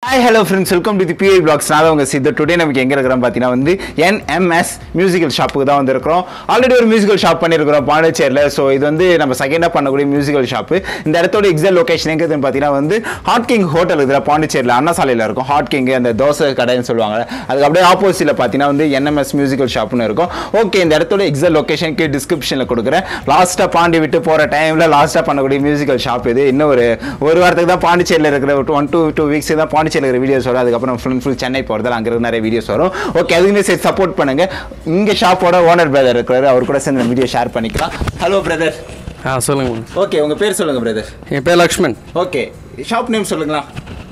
Hi hello friends welcome to the BI blogs நான் தான் உங்கள் சித்து டுடே நமக்கு எங்கே இருக்கிறோம் பார்த்தீங்கன்னா வந்து என்எம்எஸ் மியூசிக்கல் ஷாப்புக்கு தான் வந்திருக்கிறோம் ஆல்ரெடி ஒரு மியூசிக்கல் ஷாப் பண்ணியிருக்கிறோம் பாண்டிச்சேரியில் ஸோ இது வந்து நம்ம செகண்டாக பண்ணக்கூடிய மியூசிக்கல் ஷாப்பு இந்த இடத்தோட எக்ஸாக்ட் லொகேஷன் எங்கே இருக்குதுன்னு பார்த்தீங்கன்னா வந்து ஹாட் கிங் ஹோட்டல் இதில் பாண்டிச்சேரியில் அண்ணா சாலையில் இருக்கும் ஹாட் கிங் அந்த தோசை கடைன்னு சொல்லுவாங்க அதுக்கு அப்படியே ஆப்போசிட்டில் பார்த்தீங்கன்னா வந்து என்எம்எஸ் மியூசிக்கல் ஷாப்னு இருக்கும் ஓகே இந்த இடத்தோட எக்ஸாக்ட் லொகேஷனுக்கு டிஸ்கிரிப்ஷனில் கொடுக்குறேன் லாஸ்ட்டாக பாண்டி விட்டு போகிற டைமில் லாஸ்ட்டாக பண்ணக்கூடிய மியூசிக்கல் ஷாப் இது இன்னும் ஒரு ஒரு வாரத்துக்கு தான் பாண்டிச்சேரியில் இருக்கிற ஒன் டூ டூ வீக்ஸ் தான் பாண்டிச்சேரியில் இருக்கிற வீடியோஸ் வரும் அதுக்கப்புறம் ஃபுல் ஃபுல் சென்னை போகிறதால அங்கே இருக்கிற நிறைய வீடியோஸ் வரும் ஓகே அதுக்குமே சரி சப்போர்ட் பண்ணுங்க இங்கே ஷாப்போட ஓனர் பிரதர் இருக்கிறாரு அவர் கூட சேர்ந்து வீடியோ ஷேர் பண்ணிக்கலாம் ஹலோ பிரதர் ஆ சொல்லுங்க மேம். ஓகே உங்கள் பேர் சொல்லுங்கள் பிரதர் என் பேர் லக்ஷ்மண் ஓகே ஷாப் நேம் சொல்லுங்களா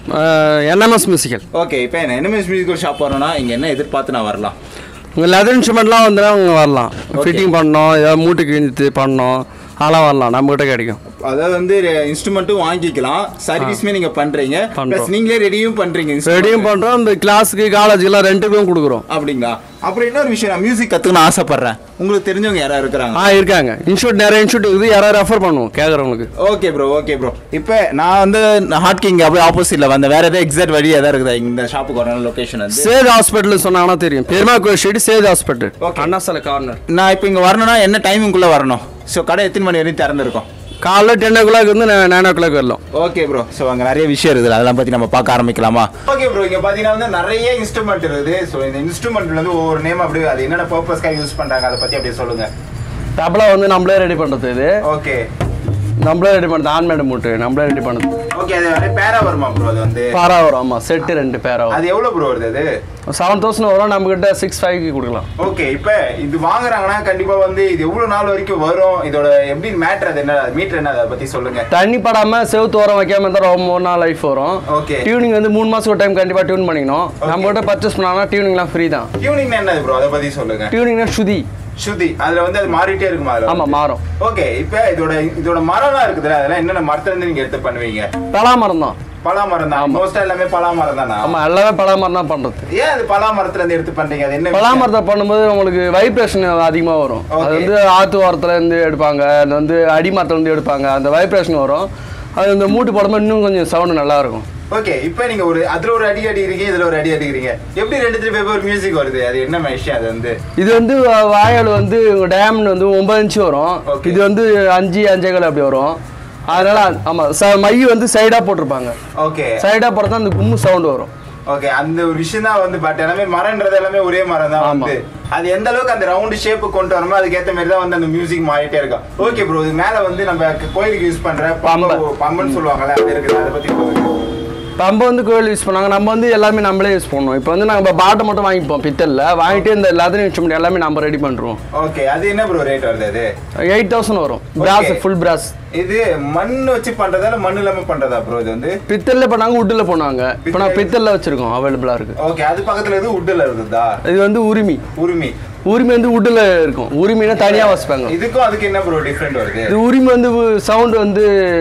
என்எம்எஸ் மியூசிக்கல் ஓகே இப்போ என்ன என்எம்எஸ் மியூசிக்கல் ஷாப் வரணும்னா இங்கே என்ன எதிர்பார்த்து நான் வரலாம் உங்கள் லெதர் இன்ஸ்ட்ருமெண்ட்லாம் வந்துன்னா அவங்க வரலாம் ஃபிட்டிங் பண்ணோம் ஏதாவது மூட்டு கிழிஞ்சு பண்ணோம் அதெல்லாம் வரலாம் நம்மகிட்ட கிடைக்கும் அதாவது வந்து இன்ஸ்ட்ருமெண்ட்டும் வாங்கிக்கலாம் சர்வீஸுமே நீங்கள் பண்ணுறீங்க பண்றோம். ப்ளஸ் நீங்களே ரெடியும் பண்ணுறீங்க ரெடியும் பண்ணுறோம் இந்த கிளாஸுக்கு காலேஜுக்குலாம் ரெண்டுக்கும் கொடுக்குறோம் அப்படிங்களா அப்புறம் இன்னொரு விஷயம் நான் மியூசிக் கற்றுக்கணும்னு ஆசைப்பட்றேன் உங்களுக்கு தெரிஞ்சவங்க யாராவது இருக்கிறாங்க ஆ இருக்காங்க இன்ஸ்டியூட் நிறைய இன்ஸ்டியூட் இருக்குது யாராவது ரெஃபர் பண்ணுவோம் கேட்குறவங்களுக்கு ஓகே ப்ரோ ஓகே ப்ரோ இப்போ நான் வந்து ஹாட் கிங் அப்படியே ஆப்போசிட்டில் வந்தேன் வேற ஏதாவது எக்ஸாக்ட் வழி எதாவது இருக்குதா இந்த ஷாப்புக்கு வரணும் லொகேஷன் வந்து சேது ஹாஸ்பிட்டல் சொன்னாங்கன்னா தெரியும் பெருமா கோயில் street Sethu hospital Okay. Anna Salai corner நான் இப்போ இங்கே வரணும்னா என்ன டைமிங்குள்ளே வரணும் ஸோ கடை எத்தனை மணி வரையும் திறந்துருக்கும் காலைல டென் ஓ கிளாக் வந்து நைன் ஓ கிளாக் வரலாம் ஓகே ப்ரோ ஸோ அங்கே நிறைய விஷயம் இருக்குது அதெல்லாம் பற்றி நம்ம பார்க்க ஆரம்பிக்கலாமா ஓகே ப்ரோ இங்கே பார்த்தீங்கன்னா வந்து நிறைய இன்ஸ்ட்ருமெண்ட் இருக்குது ஸோ இந்த இன்ஸ்ட்ருமெண்ட்ல வந்து ஒவ்வொரு நேம் அப்படியே அது என்னென்ன பர்பஸ்க்காக யூஸ் பண்ணுறாங்க அதை பற்றி அப்படியே சொல்லுங்கள் தபலா வந்து நம்மளே ரெடி பண்ணுறது இது ஓகே நம்மளே ரெடி பண்ணுறது ஆன்மேடு மூட்டு நம்மளே ரெடி பண்ணுறது ஓகே அது நிறைய பேரா வருமா ப்ரோ அது வந்து பேரா வரும் ஆமாம் செட்டு ரெண்டு பேரா வரும் அது எவ்வளோ ப்ரோ வருது அது செவன் தௌசண்ட் வரும் நம்மக்கிட்ட சிக்ஸ் ஃபைவ்க்கு கொடுக்கலாம் ஓகே இப்போ இது வாங்குறாங்கன்னா கண்டிப்பா வந்து இது எவ்வளவு நாள் வரைக்கும் வரும் இதோட எப்படி மேட்டர் அது என்ன மீட்டர் என்ன அதை பத்தி சொல்லுங்க தண்ணி படாம செவுத்து ஓரம் வைக்காம இருந்தால் ரொம்ப ஒரு நாள் லைஃப் வரும் ஓகே டியூனிங் வந்து மூணு மாசம் ஒரு டைம் கண்டிப்பா டியூன் பண்ணிக்கணும் நம்ம கிட்ட பர்ச்சேஸ் பண்ணாங்கன்னா டியூனிங்லாம் ஃப்ரீ தான் டியூனிங் என்னது ப்ரோ அதை பத்தி சொல்லுங்க டியூனிங்னா சுதி ஸ்ருதி அதுல வந்து அது மாறிட்டே இருக்குமா அதுல ஆமா மாறும் ஓகே இப்போ இதோட இதோட மரம்லாம் இருக்குதுல்ல அதெல்லாம் என்னென்ன மரத்துல இருந்து நீங்க எடுத்து பண்ணுவீங்க பலா மரம் தான் பலா மரம் தான் மோஸ்டா எல்லாமே பலா மரம் தானா ஆமா எல்லாமே பலா மரம் தான் பண்றது ஏன் அது பலா மரத்துல இருந்து எடுத்து பண்றீங்க அது என்ன பலா விஷயம்? மரத்தை பண்ணும்போது உங்களுக்கு வைப்ரேஷன் அதிகமா வரும் அது Okay. வந்து ஆத்து ஓரத்துல இருந்து எடுப்பாங்க அது வந்து அடி மரத்துல இருந்து எடுப்பாங்க அந்த வைப்ரேஷன் வரும் அது இந்த மூட்டு போடும்போது இன்னும் கொஞ்சம் சவுண்ட் நல்லா இருக்கும் ஓகே இப்போ நீங்க ஒரு அதுல ஒரு அடி அடிக்கிறீங்க இதுல ஒரு அடி அடிக்கிறீங்க எப்படி ரெண்டுத்துல வெவ்வேறு மியூசிக் வருது அது என்ன விஷயம் அது வந்து இது வந்து வ- வாயல் வந்து டேம்னு வந்து ஒன்பது இன்ச்சு வரும் Okay. இது வந்து அஞ்சு அஞ்சேகால் அப்படி வரும் அதனால ஆமா ச மை வந்து சைடா போட்டிருப்பாங்க ஓகே சைடா போடுறதா அந்த கும்மு சவுண்ட் வரும் ஓகே அந்த ஒரு விஷயம் தான் வந்து பட் எல்லாமே மரம்ன்றது எல்லாமே ஒரே மரம் தான் ஆமா. வந்து அது எந்த அளவுக்கு அந்த ரவுண்ட் ஷேப் கொண்டு வரமோ அதுக்கேத்த மாதிரி தான் வந்து அந்த மியூசிக் மாறிட்டே இருக்கும் ஓகே ப்ரோ இது மேல வந்து நம்ம க- கோயிலுக்கு யூஸ் பண்ற பம்பு பம்பை. பம்புன்னு சொல்லுவாங்கல்ல அது இருக்குது அதை பத்தி சொல்லுங்க பம்பை வந்து கோயில் யூஸ் பண்ணாங்க நம்ம வந்து எல்லாமே நம்மளே யூஸ் பண்ணுவோம் இப்போ வந்து நம்ம பாட்டை மட்டும் வாங்கிப்போம் பித்தல்ல வாங்கிட்டு இந்த லெதர் இன்ஸ்ட்ருமெண்ட் எல்லாமே நம்ம ரெடி பண்ணுறோம் ஓகே அது என்ன ப்ரோ ரேட் வருது அது எயிட் தௌசண்ட் வரும் பிராஸ் ஃபுல் பிராஸ் இது மண் வச்சு பண்றதா இல்ல மண் இல்லாம பண்றதா ப்ரோ இது வந்து பித்தல்ல பண்ணாங்க உட்டில் பண்ணாங்க இப்போ நான் பித்தல்ல வச்சிருக்கோம் அவைலபிளாக இருக்கு ஓகே அது பக்கத்துல இது உட்ல இருக்குதா இது வந்து உரிமை உரிமை உரிமை வந்து உட்டில் இருக்கும் உரிமைனா தனியாக வச்சுப்பாங்க இதுக்கும் அதுக்கு என்ன ப்ரோ டிஃபரெண்ட் வருது இது உரிமை வந்து சவுண்ட் வந்து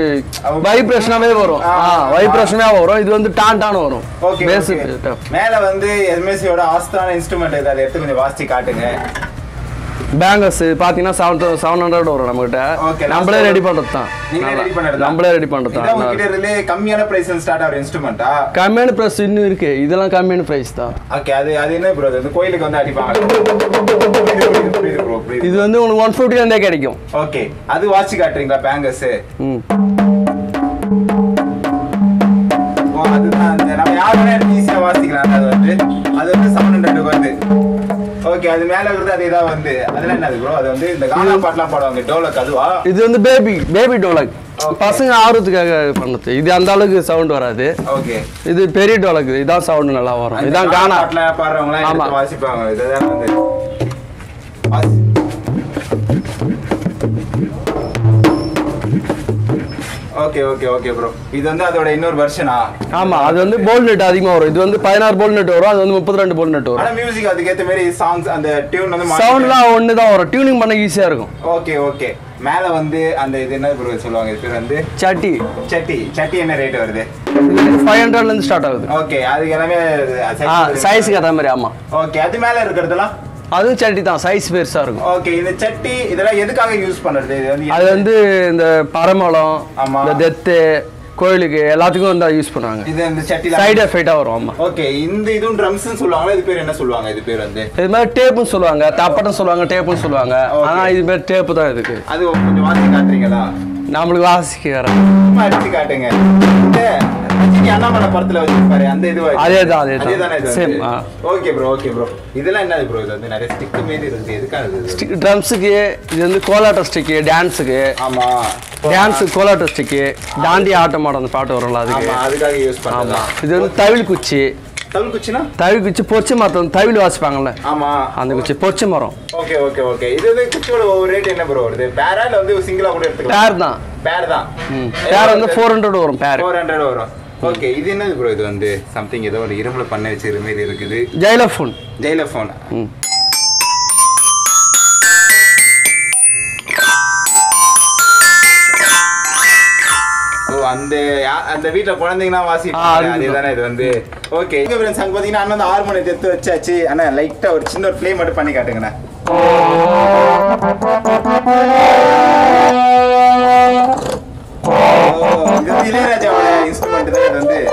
வைப்ரேஷனாவே வரும் ஆ, ஆ வைப்ரேஷனாக வரும் இது வந்து டான் டான் வரும் ஓகே பேஸ் மேல வந்து எம்எஸ்சியோட ஆஸ்தான இன்ஸ்ட்ருமெண்ட் இருக்கு அதை எடுத்து கொஞ்சம் வாசிச்சு காட்டுங்க பேங்கர்ஸ் பார்த்தீங்கன்னா செவன் செவன் ஹண்ட்ரட் வரும் நம்மகிட்ட Okay, நம்மளே last ரெடி பண்ணுறது தான் நீங்களே ரெடி பண்ணது நம்மளே ரெடி பண்ணுறது இதான் தான் உங்ககிட்ட இருந்தே கம்மியான பிரைஸ் ஸ்டார்ட் ஆகிற இன்ஸ்ட்ருமெண்ட்டா கம்மியான ப்ரைஸ் இன்னும் இருக்கு இதெல்லாம் கம்மியான ப்ரைஸ் தான் ஓகே அது அது என்ன ப்ரோ அது கோயிலுக்கு வந்து அடிப்பாங்க புரியுது, புரியுது, புரியுது bro, புரியுது. இது வந்து உங்களுக்கு ஒன் ஃபிஃப்டிலேருந்தே கிடைக்கும் ஓகே அது வாட்சி காட்டுறீங்களா பேங்கர்ஸ் ம் ஓ அதுதான் அந்த நம்ம யாருமே ஈஸியா வாசிக்கலாம் அது வந்து அது வந்து செவன் ஹண்ட்ரட் வருது ஓகே அது மேல இருக்கிறது அதே தான் வந்து அதெல்லாம் என்னது ப்ரோ அது வந்து இந்த கானா பாட்டுலாம் பாடுவாங்க டோலக் அதுவா இது வந்து பேபி பேபி டோலக் Okay. பசங்க ஆர்வத்துக்காக பண்ணது இது அந்த அளவுக்கு சவுண்ட் வராது ஓகே இது பெரிய டோலக் இதான் சவுண்ட் நல்லா வரும் இதான் கானா பாட்டுலாம் பாடுறவங்க ஆமா. எல்லாம் வாசிப்பாங்க இதுதான் வந்து வாசி- ஓகே ஓகே ஓகே ப்ரோ இது வந்து அதோட இன்னொரு வெர்ஷனா ஆமா அது வந்து போல் நெட் அதிகமா வரும் இது வந்து பதினாறு போல் நெட் வரும் அது வந்து முப்பத்தி ரெண்டு போல் நெட் ஆனா வரும் மியூசிக் அதுக்கேத்த மாதிரி சாங்ஸ் அந்த டியூன் வந்து சவுண்ட்லாம் ஒன்று தான் வரும் டியூனிங் பண்ண ஈஸியா இருக்கும் ஓகே ஓகே மேல வந்து அந்த இது என்ன ப்ரோ சொல்லுவாங்க இது பேர் வந்து சட்டி சட்டி சட்டி என்ன ரேட் வருது ஃபைவ் ஹண்ட்ரட்லேருந்து ஸ்டார்ட் ஆகுது ஓகே அதுக்கு எல்லாமே ஆ சைஸுக்கு அதே மாதிரி ஆமா ஓகே அது மேல இருக்கிறதெல்லாம் அதுவும் சட்டி தான் சைஸ் பெருசா இருக்கும் ஓகே இந்த சட்டி இதெல்லாம் எதுக்காக யூஸ் பண்றது இது வந்து அது வந்து இந்த பரமளம் ஆமா. இந்த தெத்து கோயிலுக்கு எல்லாத்துக்கும் வந்து யூஸ் பண்ணுவாங்க இது இந்த சட்டில சைடு எஃபெக்டாக வரும் ஆமாம் ஓகே இந்த இதுவும் ட்ரம்ஸ்னு சொல்லுவாங்களா இது பேர் என்ன சொல்லுவாங்க இது பேர் வந்து இது மாதிரி டேப்புன்னு சொல்லுவாங்க தப்பட்டம் சொல்லுவாங்க டேப்புன்னு சொல்லுவாங்க Okay. ஆனால் இது மாதிரி டேப்பு தான் இதுக்கு அது கொஞ்சம் வாசி காட்டுறீங்களா நம்மளுக்கு வாசிக்க வரேன் சும்மா அடிச்சு காட்டுங்க இந்த ரஜினி அண்ணாமலை படத்துல வச்சிருப்பாரு அந்த இது அதேதான், அதேதான். அதேதானே இது Same, ஆ. ஓகே ப்ரோ ஓகே ப்ரோ இதெல்லாம் என்னது ப்ரோ இது வந்து நிறைய ஸ்டிக் மாரி இருக்குது எதுக்காக இது ஸ்டிக் ட்ரம்ஸுக்கு இது வந்து கோலாட்ட ஸ்டிக்கு டான்ஸுக்கு ஆமா டான்ஸுக்கு கோலாட்ட ஸ்டிக்கு தாண்டி ஆட்டம் ஆட அந்த பாட்டு வரும்ல அதுக்கு ஆமா அதுக்காக யூஸ் ஆமா பண்ணலாம் இது வந்து தவில் குச்சி தவில் குச்சினா தவில் குச்சி பொச்சு மரத்தை தவில் வாசிப்பாங்கல்ல ஆமா அந்த குச்சி பொச்சு மரம் ஓகே ஓகே ஓகே இது வந்து குச்சியோட ஒவ்வொரு ரேட் என்ன ப்ரோ வருது பேரா இல்ல வந்து சிங்கிளா கூட எடுத்துக்கலாம் பேர் தான் பேர் தான் ம் பேர் வந்து ஃபோர் ஹண்ட்ரட் வரும் பேர் ஃபோர் ஹண்ட்ரட் வரும் ஓகே இது என்னது ப்ரோ இது வந்து சம்திங் ஏதோ ஒரு இரும்புல பண்ண வச்சிருக்க மாதிரி இருக்குது ஜெயலஃபோன் ஜெயிலஃபோன் ம் ஓ அந்த யா- அந்த வீட்ல குழந்தைங்கன்னா ஆ, வாசிப்பாங்க அதுதான். அதுதானே இது வந்து ஓகே இங்க ஃப்ரெண்ட்ஸ் அங்க பாத்தீங்கன்னா அண்ணன் வந்து ஹார்மோனியத்தை எடுத்து வச்சாச்சு அண்ணா லைட்டா ஒரு சின்ன ஒரு ப்ளே மட்டும் பண்ணி காட்டுங்கண்ணா ஓ, இது வந்து இளையராஜாவோட இன்ஸ்ட்ருமெண்ட் தான் இது வந்து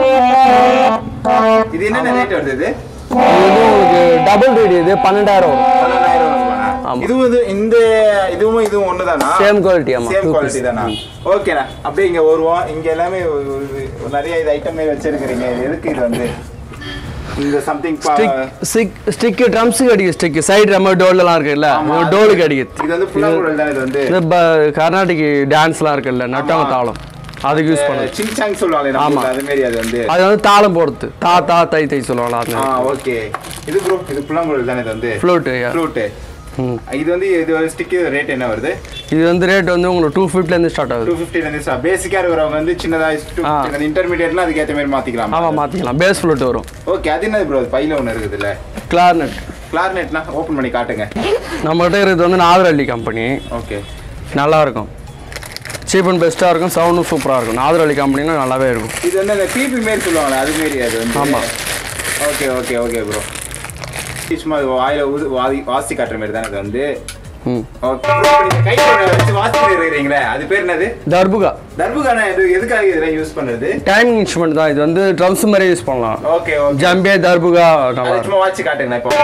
இது என்னென்ன ரேட் வருது இது இது வந்து உங்களுக்கு டபுள் ரேட் இது பன்னெண்டாயிரம் வரும் பன்னெண்டாயிரம் ரூபாயா? ஆமா. இதுவும் இது இந்த இதுவும் இதுவும் ஒண்ணுதானா சேம் குவாலிட்டி ஆமா சேம் டூ குவாலிட்டி தானா ஓகேண்ணா அப்படியே இங்க வருவோம் இங்க எல்லாமே ஒரு- ஒரு- ஒரு நிறைய இது ஐட்டம் வச்சிருக்கிறீங்க இது எதுக்கு இது வந்து இந்த சம்திங் ஸ்டிக் ஸ்டிக் ஸ்டிக் ட்ரம்ஸுக்கு அடிக்க ஸ்டிக் சைடு நம்ம டோல்லாம் இருக்குல்ல டோலுக்கு அடிக்குது இது வந்து ஃபுல்லா கூட தான் இது வந்து இந்த ப- கர்நாடிக் டான்ஸ்லாம் இருக்குல்ல நட்டவங்க ஆமா. தாளம் அதுக்கு யூஸ் பண்ணுது சிங் சாங் சொல்லுவாங்க நம்ம ஆமா. ஊர்ல, அது மாதிரி அது வந்து அது வந்து தாளம் போடுறது தா தா தை தை சொல்லுவாங்களா அந்த ஆ ஓகே இது ப்ரோ இது புல்லாங்குழல் தானே இது வந்து ஃப்ளூட்டு ஃப்ளூட் ம் இது வந்து இது ஸ்டிக் ரேட் என்ன வருது இது வந்து ரேட் வந்து உங்களுக்கு டூ ஃபிஃப்டிலேருந்து ஸ்டார்ட் ஆகுது டூ ஃபிஃப்டிலேருந்து பேசிக்காக இருக்கிறவங்க வந்து சின்னதா ஆ. இன்டர்மீடியட்லாம் அதுக்கேற்ற மாதிரி மாத்திக்கலாம் ஆமாம் மாற்றிக்கலாம் பேஸ் ஃப்ளூட் வரும் ஓகே அது என்னது ப்ரோ பையில ஒன்று இருக்குதுல்ல கிளார்னட் கிளார்னெட்னா ஓப்பன் பண்ணி காட்டுங்க நம்மகிட்ட இருக்கிறது வந்து நாதரள்ளி கம்பெனி ஓகே நல்லா இருக்கும் சீப் அண்ட் பெஸ்ட்டாக இருக்கும் சவுண்டும் சூப்பராக இருக்கும் நாதரள்ளி கம்பெனினா நல்லாவே இருக்கும் இது வந்து அந்த பிபி மாரி சொல்லுவாங்களே அது மாரி அது வந்து ஆமா. ஓகே ஓகே ஓகே ப்ரோ சும்மா அது வாயில ஊது வாதி வாசி காட்டுற மாதிரி தானே அது வந்து ம் ஓகே ப்ரோ நீங்க கையில வச்சு வாசிட்டு இருக்கிறீங்களே அது பேர் என்னது தர்புகா தர்புகானா இது எதுக்காக இதெல்லாம் யூஸ் பண்ணுறது டைமிங் இன்ஸ்ட்ருமெண்ட் தான் இது வந்து ட்ரம்ஸ் மாதிரி யூஸ் பண்ணலாம் ஓகே ஓகே ஜம்பே தர்புகா நல்லா அது இருக்கும் சும்மா வாட்சி காட்டுங்க இப்போ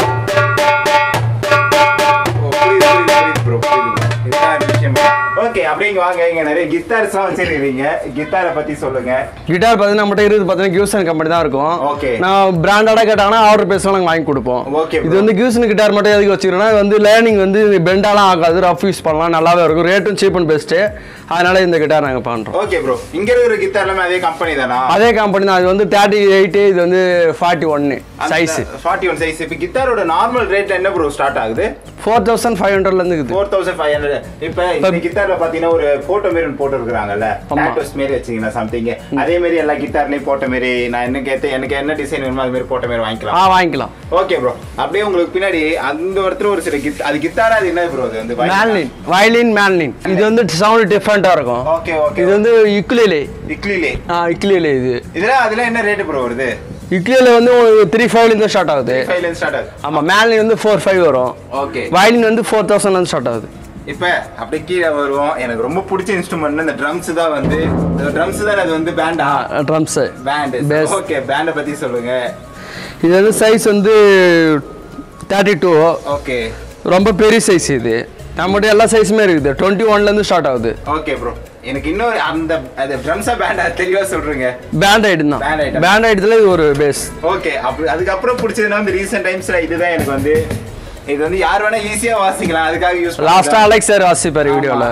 ஓ, புரியுது, புரியுது, புரியுது bro, புரியுதுங்க. இதுதான் விஷயம். ஓகே அப்படியே இங்க வாங்க இங்க நிறைய கிட்டார்ஸ்லாம் வச்சிருக்கீங்க கிட்டாரை பத்தி சொல்லுங்க கிட்டார் பார்த்தீங்கன்னா நம்மகிட்ட இருக்குது பார்த்தீங்கன்னா கியூசன் கம்பெனி தான் இருக்கும் Okay. நான் பிராண்டடாக கேட்டாங்கன்னா ஆர்டர் பேசலாம் நாங்கள் வாங்கி கொடுப்போம் Okay, bro. இது வந்து கியூசன் கிட்டார் மட்டும் எதுக்கு வச்சுக்கிறோன்னா இது வந்து லேர்னிங் வந்து பெண்டாலாம் ஆகாது ரஃப் யூஸ் பண்ணலாம் நல்லாவே இருக்கும் ரேட்டும் சீப் அண்ட் பெஸ்ட்டு அதனால இந்த கிட்டார் நாங்கள் பண்ணுறோம் ஓகே ப்ரோ இங்க இருக்கிற கிட்டார் எல்லாமே அதே கம்பெனி தானா அதே கம்பெனி தான் இது வந்து தேர்ட்டி எயிட்டு இது வந்து ஃபார்ட்டி ஒன்னு சைஸ் ஃபார்ட்டி ஒன் சைஸ் இப்போ கிட்டாரோட நார்மல் ரேட் என்ன ப்ரோ ஸ்டார்ட் ஆகுது ஃபோர் தௌசண்ட் ஃபைவ் ஹண்ட்ரட்லேருந்து இருக்குது ஃபோர் தௌசண்ட் ஃபைவ் ஹண்ட்ரட் இப்போ இந்த கிட்டார்ல பாத்தீங்கன்னா ஒரு போட்டோ மாரி ஒன்று போட்டுருக்காங்கல்ல ஆமா. டாட்டோஸ் மாரி வச்சீங்கன்னா சம்திங் அதே மாதிரி எல்லா கிட்டார்லயும் போட்ட மாரி நான் என்ன கேட்டு எனக்கு என்ன டிசைன் வேணுமோ அது மாதிரி போட்ட மாதிரி ஆ வாங்கிக்கலாம் வாங்கிக்கலாம் ஓகே ப்ரோ அப்படியே உங்களுக்கு பின்னாடி அந்த இடத்துல ஒரு சில கிட் அது கிட்டாரா அது என்ன ப்ரோ அது வந்து மேன்லின் வயலின் மேன்லின் இது வந்து சவுண்ட் டிஃப்ரெண்ட்டாக இருக்கும் ஓகே ஓகே இது வந்து இக்குலேலே இக்லிலே ஆ இக்குலேலே இது இதுல அதுல என்ன ரேட் ப்ரோ வருது இக்குலேலே வந்து த்ரீ ஃபைவ்லேருந்து ஸ்டார்ட் ஆகுது ஃபைவ்ல இருந்து ஸ்டார்ட் ஆகுது ஆமாம் மேன்லின் வந்து ஃபோர் ஃபைவ் வரும் ஓகே வயலின் வந்து ஃபோர் தௌசண்ட்லேருந்து ஸ்டார்ட் ஆகுது இப்ப அப்படியே கீழே வருவோம் எனக்கு ரொம்ப பிடிச்ச இன்ஸ்ட்ருமெண்ட் இந்த ட்ரம்ஸ் தான் வந்து ட்ரம்ஸ் தான் அது வந்து பேண்டா ட்ரம்ஸு பேண்ட் Bass. ஓகே பேண்டை பத்தி சொல்லுங்க இது வந்து சைஸ் வந்து தேர்ட்டி டூ ஓகே ரொம்ப பெரிய சைஸ் இது நம்மகிட்ட எல்லா சைஸுமே இருக்குது டுவெண்ட்டி ஒன்லேருந்து ஸ்டார்ட் ஆகுது ஓகே ப்ரோ எனக்கு இன்னொரு அந்த அது ட்ரம்ஸா பேண்டா தெளிவா சொல்றீங்க பேண்ட் ஐட்டம் தான் Band item. பேண்ட் ஐட்டத்தில் இது ஒரு பேஸ் ஓகே அப்படி அதுக்கப்புறம் பிடிச்சதுன்னா வந்து ரீசெண்ட் டைம்ஸ்ல இதுதான் எனக்கு வந்து இது வந்து யார் வேணா ஈஸியா வாசிக்கலாம் அதுக்காக யூஸ் லாஸ்ட்டாக அலெக்ஸ் சார் வாசிப்பார் வீடியோவில்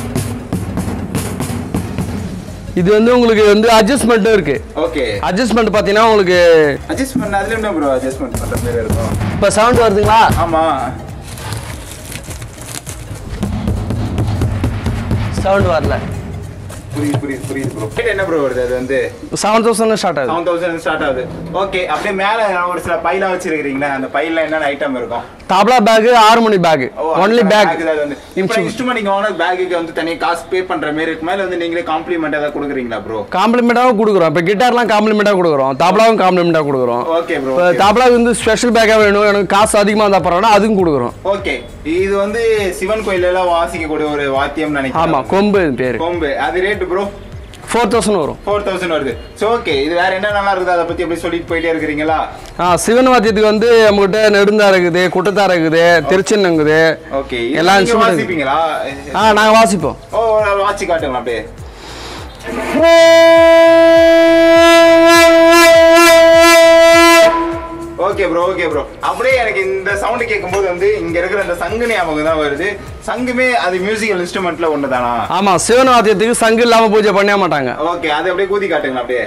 இது வந்து உங்களுக்கு வந்து அட்ஜஸ்ட்மெண்ட்டும் இருக்கு ஓகே அட்ஜஸ்ட்மெண்ட் பார்த்தீங்கன்னா உங்களுக்கு அட்ஜஸ்ட் பண்ண அதுல என்ன ப்ரோ அட்ஜஸ்ட்மெண்ட் பண்ற மாதிரி இருக்கும் இப்போ சவுண்ட் வருதுங்களா ஆமா சவுண்ட் வரல புரியுது புரியுது புரியுது ப்ரோ என்ன ப்ரோ வருது அது வந்து செவன் தௌசண்ட் ஸ்டார்ட் ஆகுது செவன் தௌசண்ட் ஸ்டார்ட் ஆகுது ஓகே அப்படியே மேல ஒரு சில பைலாம் வச்சிருக்கீங்களா அந்த பையில என்னென்ன ஐட்டம் இருக்கும் தபலா பேக் ஆறு மணி பேக் ஒன்லி பேக் இப்போ இன்ஸ்ட்ருமெண்ட் நீங்க வாங்கின பேக்குக்கு வந்து தனியா காசு பே பண்ற மாதிரி இருக்கு மேல வந்து நீங்களே காம்ப்ளிமெண்ட் ஏதாவது கொடுக்குறீங்களா ப்ரோ காம்ப்ளிமெண்ட்டாகவும் கொடுக்குறோம் இப்போ கிட்டார்லாம் காம்ப்ளிமெண்ட்டாக கொடுக்குறோம் தபலாவும் காம்ப்ளிமெண்ட்டாக கொடுக்குறோம் ஓகே ப்ரோ இப்போ தபலாவுக்கு வந்து ஸ்பெஷல் பேக்காக வேணும் எனக்கு காசு அதிகமாக இருந்தால் பரவாயில்ல அதுவும் கொடுக்குறோம் ஓகே இது வந்து சிவன் கோயில்ல எல்லாம் வாசிக்கக்கூடிய ஒரு வாத்தியம் நினைக்கிறேன் ஆமாம் கொம்பு பேர் கொம்பு அது ரேட் ப்ரோ ஃபோர் தௌசண்ட் வரும் ஃபோர் தௌசண்ட் வருது ஸோ ஓகே இது வேற என்ன நல்லா இருக்குது அதை பத்தி அப்படியே சொல்லிட்டு போயிட்டே இருக்கிறீங்களா ஆ சிவன் வாத்தியத்துக்கு வந்து நம்மகிட்ட நெடுந்தா இருக்குது குட்டத்தா இருக்குது திருச்சின்னு இருக்குது ஓகே எல்லா எல்லாம் instrument வாசிப்பீங்களா ஆ நாங்கள் வாசிப்போம் ஓ ஒரு வாட்சி காட்டுங்களா அப்படியே ஓகே ப்ரோ ஓகே ப்ரோ அப்படியே எனக்கு இந்த சவுண்ட் கேட்கும்போது வந்து இங்க இருக்கிற அந்த சங்கு ஞாபகம் தான் வருது சங்குமே அது மியூசிக்கல் இன்ஸ்ட்ருமெண்ட்ல ஒன்று தானா ஆமாம் சிவன் வாத்தியத்துக்கு சங்கு இல்லாமல் பூஜை பண்ணவே மாட்டாங்க ஓகே அது அப்படியே கூதி காட்டுங்களா அப்படியே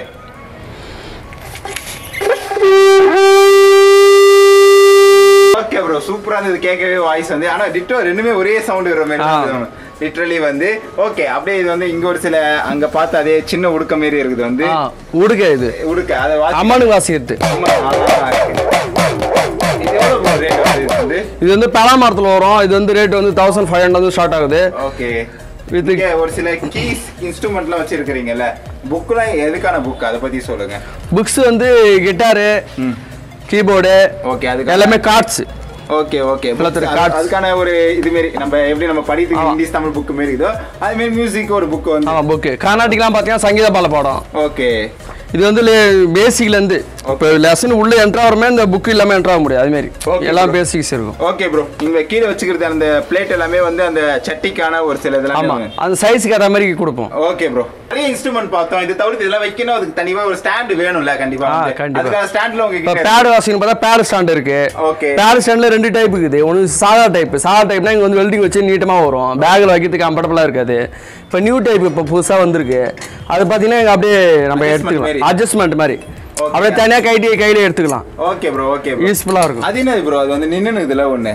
ஓகே ப்ரோ சூப்பரா இருந்தது கேட்கவே வாய்ஸ் வந்து ஆனா டிட்டோ ரெண்டுமே ஒரே சவுண்ட் வர ஆ. மாதிரி லிட்ரலி வந்து ஓகே அப்படியே இது வந்து இங்க ஒரு சில அங்க பார்த்து அதே சின்ன உடுக்க மாரி இருக்குது வந்து ஆ உடுக்க இது உடுக்க அதை வாசி அம்மனுக்கு வாசிக்கிறது ஆமா, அழகா இருக்கு. இது எவ்வளவு bro rate வருது இது வந்து இது வந்து பலா மரத்தில் வரும் இது வந்து ரேட் வந்து தௌசண்ட் ஃபைவ் ஹண்ட்ரட் வந்து ஸ்டார்ட் ஆகுது ஓகே With- இங்க ஒரு சில கீஸ் இன்ஸ்ட்ருமெண்ட்லாம் வச்சிருக்கிறீங்கல்ல புக்லாம் எதுக்கான புக் அதை பத்தி சொல்லுங்க புக்ஸ் வந்து கிட்டாரு கீபோர்டு ஓகே அதுக்கு எல்லாமே கார்ட்ஸ் ஓகே ஓகே எல்லாத்தோட cards. அதுக்கான ஒரு இது மாரி நம்ம எப்படி நம்ம படிக்கிறதுக்கு இங்கிலீஷ் தமிழ் புக் மாரி இதோ அது மாரி மியூசிக் ஒரு புக் வந்து ஆமாம் புக்கு கர்நாடிக்லாம் பார்த்தீங்கன்னா சங்கீத பால பாடம் ஓகே இது வந்து பேசிக்லேருந்து இப்போ லெசன் உள்ள என்ட்ரு ஆகிறமே இந்த புக் இல்லாமல் என்ட்ரு ஆக முடியாது அதுமாரி Okay, எல்லாம் bro. பேசிக்ஸ் இருக்கும் ஓகே ப்ரோ நீங்க கீழே வச்சுக்கிறது அந்த பிளேட் எல்லாமே வந்து அந்த சட்டிக்கான ஒரு சில இதெல்லாம் ஆமாம் அந்த சைஸுக்கு ஏற்ற மாதிரி கொடுப்போம் ஓகே ப்ரோ நிறைய இன்ஸ்ட்ருமெண்ட் பார்த்தோம் இது தவிர்த்து இதெல்லாம் வைக்கணும் அதுக்கு தனியா ஒரு ஸ்டாண்ட் வேணும்ல கண்டிப்பா ஆ, வந்து. கண்டிப்பா. அதுக்கான ஸ்டாண்ட்ல இப்போ உங்ககிட்ட பேடு வாசிங்கன்னு பார்த்தா பேடு ஸ்டாண்ட் இருக்கு ஓகே பேடு ஸ்டாண்டில் ரெண்டு டைப் இருக்குது ஒன்று சாதா டைப் சாதா டைப்னா இங்கே வந்து வெல்டிங் வச்சு நீட்டமாக வரும் பேக்கில் வைக்கிறதுக்கு கம்ஃபர்டபுளாக இருக்காது இப்போ நியூ டைப் இப்போ புதுசாக வந்திருக்கு அது பார்த்தீங்கன்னா இங்க அப்படியே நம்ம Adjustment எடுத்துக்கலாம் மாதிரி. அட்ஜஸ்ட்மெண்ட் மாதிரி Okay. அப்படியே தனியாக கைட்டி கையில் எடுத்துக்கலாம் ஓகே ப்ரோ ஓகே ப்ரோ யூஸ்ஃபுல்லாக இருக்கும் அது என்னது ப்ரோ அது வந்து நின்னு இதுல ஒண்ணு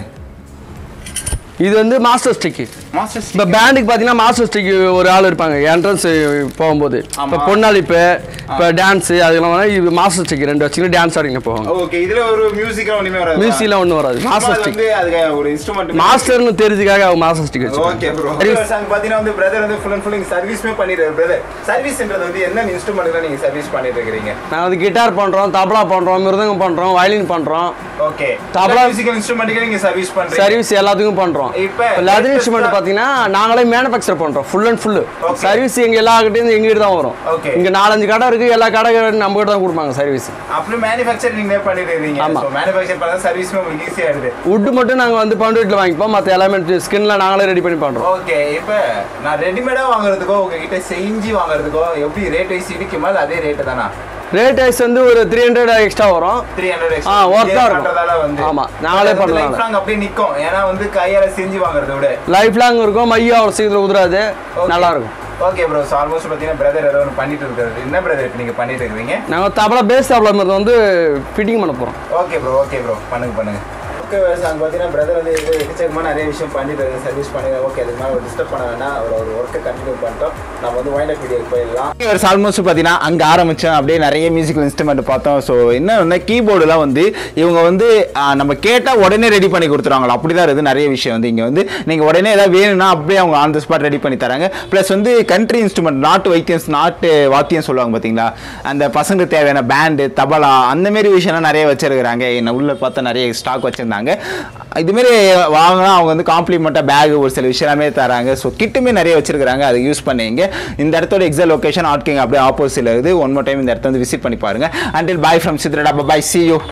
இது வந்து மாஸ்டர் ஸ்டிக்கு மாஸ்டர் இப்போ பேண்டுக்கு பார்த்தீங்கன்னா மாஸ்டர் ஸ்டிக் ஒரு ஆள் இருப்பாங்க என்ட்ரன்ஸ் போகும்போது இப்போ ஆமா. பொன்னாளிப்பு இப்போ டான்ஸு அதெல்லாம் வந்து இது மாஸ்டர் ஸ்டிக் ரெண்டு வச்சுக்கிட்டு டான்ஸ் ஆடிங்க போவாங்க ஓகே இதுல ஒரு மியூசிக்லாம் ஒண்ணுமே வராது மியூசிக்லாம் ஒன்றும் வராது மாஸ்டர் ஸ்டிக் வந்து அதுக்கு ஒரு இன்ஸ்ட்ருமெண்ட் மாஸ்டர்னு தெரிஞ்சுக்காக அவங்க மாஸ்டர் ஸ்டிக் வச்சு ஓகே ப்ரோ சாங் பாத்தீங்கன்னா வந்து பிரதர் வந்து ஃபுல் அண்ட் ஃபுல் சர்வீஸ்மே பண்ணிடுறாரு பிரதர் சர்வீஸ்ன்றது வந்து என்ன இன்ஸ்ட்ருமெண்ட்ல நீங்க சர்வீஸ் பண்ணிட்டு இருக்கீங்க நாங்கள் வந்து கிட்டார் பண்ணுறோம் தபலா பண்ணுறோம் மிருதங்கம் பண்ணுறோம் வயலின் பண்ணுறோம் ஓகே தபலா- மியூசிக்கல் இன்ஸ்ட்ருமெண்ட்டுக்கு நீங்க சர்வீஸ் பண்றீங்க சர்வீஸ் எல்லாத்துக்கும் பண்ணுறோம் இப்ப இப்போ லெதர் இன்ஸ்ட்ருமெண்ட் பார்த்தீங்கன்னா நாங்களே மேனுஃபேக்சர் பண்ணுறோம் full and full Okay. Service எங்கள் எல்லா கிட்டேருந்து எங்ககிட்ட தான் வரும் Okay. இங்கே நாலஞ்சு கடை இருக்குது எல்லா கடை நம்ம கிட்ட தான் கொடுப்பாங்க சர்வீஸ் அப்புறம் மேனுஃபேக்சர் நீங்க பண்ணிட்டு இருக்கீங்க ஆமா. ஸோ மேனுஃபேக்சர் பண்ணா சர்வீஸ்மே உங்களுக்கு ஈஸியா இருக்குது வுட்டு மட்டும் நாங்கள் வந்து பண்டுவீட்டில் வாங்கிப்போம் மற்ற எல்லாமே ஸ்கின்ல நாங்களே ரெடி பண்ணி பண்ணுறோம் ஓகே இப்போ நான் ரெடிமேடா வாங்குறதுக்கோ உங்ககிட்ட செஞ்சு வாங்குறதுக்கோ எப்படி ரேட் வைஸ் இருக்குமா இல்ல அதே ரேட்டு தானா ரேட் ஐஸ் வந்து ஒரு த்ரீ ஹண்ட்ரட் எக்ஸ்ட்ரா வரும் த்ரீ ஹண்ட்ரட் ஆ, worth ஆ இருக்கும். பண்றதால வந்து ஆமா, நாங்களே பண்ணலாம். லைஃப் லாங் அப்படியே நிக்கும் ஏன்னா வந்து கையால செஞ்சு வாங்குறத விட லைஃப் லாங் இருக்கும் மையம் அவ்வளோ சீக்கிரம் உதிராது நல்லா இருக்கும் ஓகே ப்ரோ ஸோ ஆல்மோஸ்ட் பார்த்தீங்கன்னா பிரதர் ஏதோ ஒன்று பண்ணிட்டு இருக்காரு என்ன பிரதர் இப்போ நீங்கள் பண்ணிட்டு இருக்கிறீங்க நாங்கள் தபலா பேஸ் தபலா மாதிரி வந்து ஃபிட்டிங் பண்ண போகிறோம் ஓகே ப்ரோ ஓகே ப்ரோ பண்ணுங்க பண்ணுங்க ஓகே அங்கே பார்த்தீங்கன்னா பிரதர் வந்து இது எக்கச்சக்கமாக நிறைய விஷயம் பண்ணிட்டு இருக்காரு சர்வீஸ் பண்ணுங்க ஓகே அதுக்கு மேலே டிஸ்டர்ப் பண்ண வேணாம் அவர் ஒரு ஒர்க்கை கண்டினியூ பண்ணிட்டோம் நம்ம வந்து வைண்ட் அப் வீடியோக்கு போயிடலாம் ஒரு ஆல்மோஸ்ட் பார்த்தீங்கன்னா அங்கே ஆரம்பித்தோம் அப்படியே நிறைய மியூசிக்கல் இன்ஸ்ட்ருமெண்ட் பார்த்தோம் ஸோ என்ன வந்து கீபோர்டுலாம் வந்து இவங்க வந்து ஆ, நம்ம கேட்டால் உடனே ரெடி பண்ணி கொடுத்துருவாங்களா அப்படி தான் இருக்குது நிறைய விஷயம் வந்து இங்கே வந்து நீங்கள் உடனே ஏதாவது வேணும்னா அப்படியே அவங்க ஆன் த ஸ்பாட் ரெடி பண்ணி தராங்க ப்ளஸ் வந்து கண்ட்ரி இன்ஸ்ட்ருமெண்ட் நாட்டு வைத்தியம் நாட்டு வாத்தியம் சொல்லுவாங்க பார்த்தீங்களா அந்த பசங்களுக்கு தேவையான பேண்டு தபலா அந்த மாதிரி விஷயம்லாம் நிறைய வச்சிருக்கிறாங்க என்ன உள்ள பார்த்தா நிறைய ஸ்டாக் வச்சுருந்தாங்க இதுமாரி வாங்கினா அவங்க வந்து காம்ப்ளிமெண்ட்டாக பேக் ஒரு சில விஷயம் எல்லாமே தராங்க ஸோ கிட்டுமே நிறைய வச்சிருக்காங்க அதை யூஸ் பண்ணீங்க இந்த இடத்தோட எக்ஸாக்ட் லொகேஷன் ஆட் கிங் அப்படியே ஆப்போசிட்ல இருக்குது ஒன் மோர் டைம் இந்த இடத்த வந்து விசிட் பண்ணி பாருங்க அண்டில் பாய் ஃப்ரம் சித்ரடா பாய் சி யூ